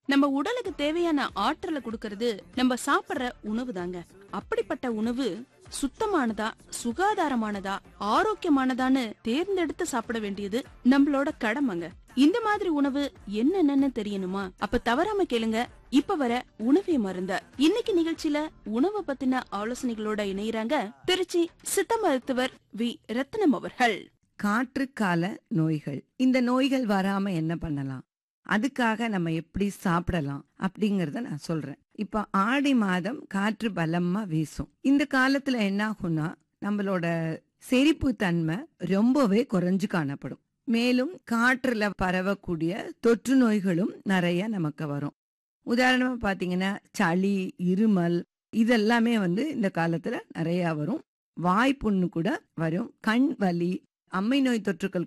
நம்ம உடலுக்கு தேவையான ஆற்றலை கொடுக்கறது நம்ம சாப்பிடுற உணவு தாங்க அப்படிப்பட்ட உணவு சுத்தமானதா சுகாதாரமானதா ஆரோக்கியமானதான்னு தேர்ந்தெடுத்து சாப்பிட வேண்டியது நம்மளோட கடமைங்க இந்த மாதிரி உணவு என்னென்னு தெரியணுமா அப்ப தவறாம கேளுங்க இப்ப வர உணவே மருந்த இன்னைக்கு நிகழ்ச்சியில உணவை பத்தின ஆலோசனைகளோட இணையறாங்க திருச்சி சித்த மருத்துவர் வி ரத்னம் அவர்கள் காற்றுக்கால நோய்கள் இந்த நோய்கள் வராம என்ன பண்ணலாம் அதுக்காக நம்ம எப்படி சாப்பிடலாம் அப்படிங்கறத நான் சொல்றேன் இப்ப ஆடி மாதம் காற்று பலமா வீசும் இந்த காலத்துல என்ன ஆகும்னா நம்மளோட செரிப்பு தன்மை ரொம்பவே குறைஞ்சு காணப்படும் மேலும் காற்றுல பரவக்கூடிய தொற்று நோய்களும் நிறைய நமக்கு வரும் உதாரணமா பாத்தீங்கன்னா சளி இருமல் இதெல்லாமே வந்து இந்த காலத்துல நிறைய வரும் வாய்ப்புண்ணு கூட வரும் கண் வலி அம்மை நோய் தொற்றுக்கள்